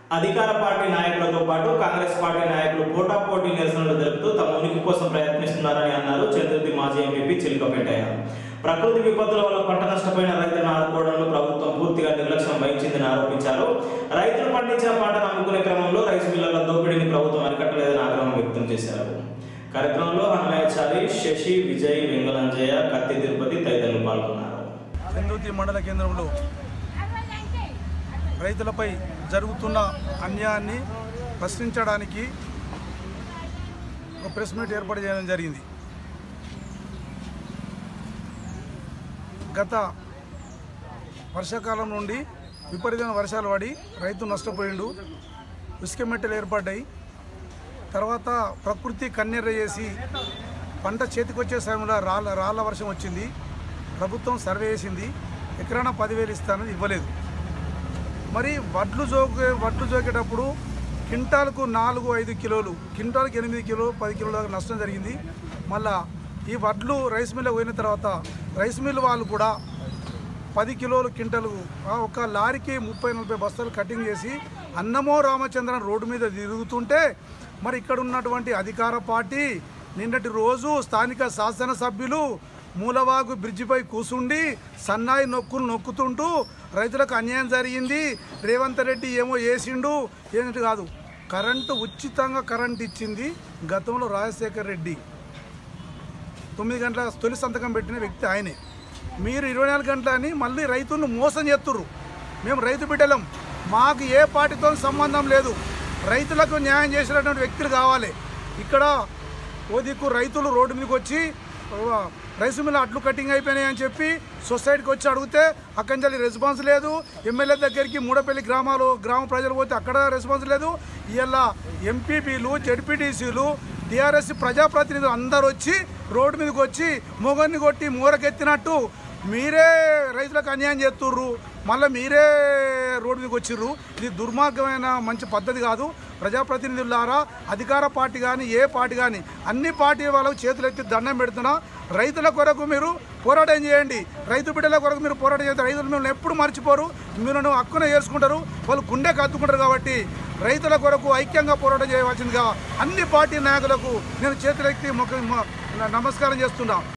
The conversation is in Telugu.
అధికార పార్టీ నాయకులతో పాటు కాంగ్రెస్ పార్టీ నాయకులు పోటాపోటీ నిరసనలు తెలుపుతూ తమ ఉనికి కోసం ప్రయత్నిస్తున్నారని అన్నారు చంద్రుతి మాజీ ఎంపీ చిలుకపెట్టయ్య ప్రకృతి విపత్తుల వల్ల పంట నష్టపోయిన రైతులను ఆదుకోవడంలో ప్రభుత్వం పూర్తిగా నిర్లక్ష్యం వహించిందని ఆరోపించారు రైతులు పండించిన పంటను అమ్ముకునే క్రమంలో రైస్ మిల్లర్ల దోపిడీని ప్రభుత్వం అరికట్టలేదని ఆగ్రహం వ్యక్తం చేశారు కార్యక్రమంలో హనుమయ్యచారి శశి విజయ్ వెంగళంజయ కత్తి తిరుపతి తదితరులు పాల్గొన్నారు చంద్రుతి మండల కేంద్రంలో రైతులపై జరుగుతున్న అన్యాయాన్ని ప్రశ్నించడానికి ఒక ప్రెస్ మీట్ ఏర్పాటు చేయడం జరిగింది గత వర్షాకాలం నుండి విపరీతమైన వర్షాలు పడి రైతు నష్టపోయిండు ఇసుక మెట్టలు ఏర్పడ్డాయి తర్వాత ప్రకృతి కన్నెర్ర చేసి పంట చేతికొచ్చే సమయంలో రాళ్ళ రాళ్ళ వర్షం వచ్చింది ప్రభుత్వం సర్వే చేసింది ఎకరాన పదివేలు ఇస్తానని ఇవ్వలేదు మరి వడ్లు జోకే వడ్లు జోకేటప్పుడు క్వింటాల్కు నాలుగు ఐదు కిలోలు క్వింటాల్కి ఎనిమిది కిలో పది కిలోల దాకా నష్టం జరిగింది మళ్ళా ఈ వడ్లు రైస్ మిల్ పోయిన తర్వాత రైస్ మిల్ వాళ్ళు కూడా పది కిలోలు క్వింటలు ఆ, ఒక లారీకి ముప్పై నలభై బస్తాలు కటింగ్ చేసి అన్నమో రామచంద్రన్ రోడ్డు మీద తిరుగుతుంటే మరి ఇక్కడ ఉన్నటువంటి అధికార పార్టీ నిన్నటి రోజు స్థానిక శాసనసభ్యులు మూలవాగు బ్రిడ్జిపై కూసుండి సన్నాయి నొక్కులు నొక్కుతుంటూ రైతులకు అన్యాయం జరిగింది రేవంత్ రెడ్డి ఏమో వేసిండు ఏంటంటే కాదు కరెంటు ఉచితంగా కరెంట్ ఇచ్చింది గతంలో రాజశేఖర్ రెడ్డి తొమ్మిది గంటల తొలి సంతకం పెట్టిన వ్యక్తి ఆయనే మీరు ఇరవై నాలుగు గంటలని మళ్ళీ రైతులను మోసం చేస్తుర్రు మేము రైతు బిడ్డలం మాకు ఏ పార్టీతో సంబంధం లేదు రైతులకు న్యాయం చేసినటువంటి వ్యక్తులు కావాలి ఇక్కడ ఓ దిక్కు రైతులు రోడ్డు మీదకి వచ్చి ఆ, రైస్ మిల్ అడ్లు కటింగ్ అయిపోయినాయి అని చెప్పి సొసైటీకి వచ్చి అడిగితే అక్కడి నుంచి రెస్పాన్స్ లేదు ఎమ్మెల్యే దగ్గరికి మూడపల్లి గ్రామాలు గ్రామ ప్రజలు పోతే అక్కడ రెస్పాన్స్ లేదు ఇలా ఎంపీపీలు జడ్పీటీసీలు టీఆర్ఎస్ ప్రజాప్రతినిధులు అందరూ వచ్చి రోడ్డు మీదకి వచ్చి మొగన్ని కొట్టి మూరకెత్తినట్టు మీరే రైతులకు అన్యాయం చేస్తుర్రు మళ్ళీ మీరే రోడ్డు మీదకి వచ్చిర్రు ఇది దుర్మార్గమైన మంచి పద్ధతి కాదు ప్రజాప్రతినిధులారా అధికార పార్టీ కానీ ఏ పార్టీ కానీ అన్ని పార్టీ వాళ్ళకు చేతులు ఎత్తి దండం పెడుతున్నా రైతుల కొరకు మీరు పోరాటం చేయండి రైతు బిడ్డల కొరకు మీరు పోరాటం చేస్తే రైతులు మిమ్మల్ని ఎప్పుడు మర్చిపోరు మీరు హక్కున చేసుకుంటారు వాళ్ళు గుండె కత్తుకుంటారు కాబట్టి రైతుల కొరకు ఐక్యంగా పోరాటం చేయవలసిందిగా అన్ని పార్టీ నాయకులకు నేను చేతులెత్తి మొక్క నమస్కారం చేస్తున్నా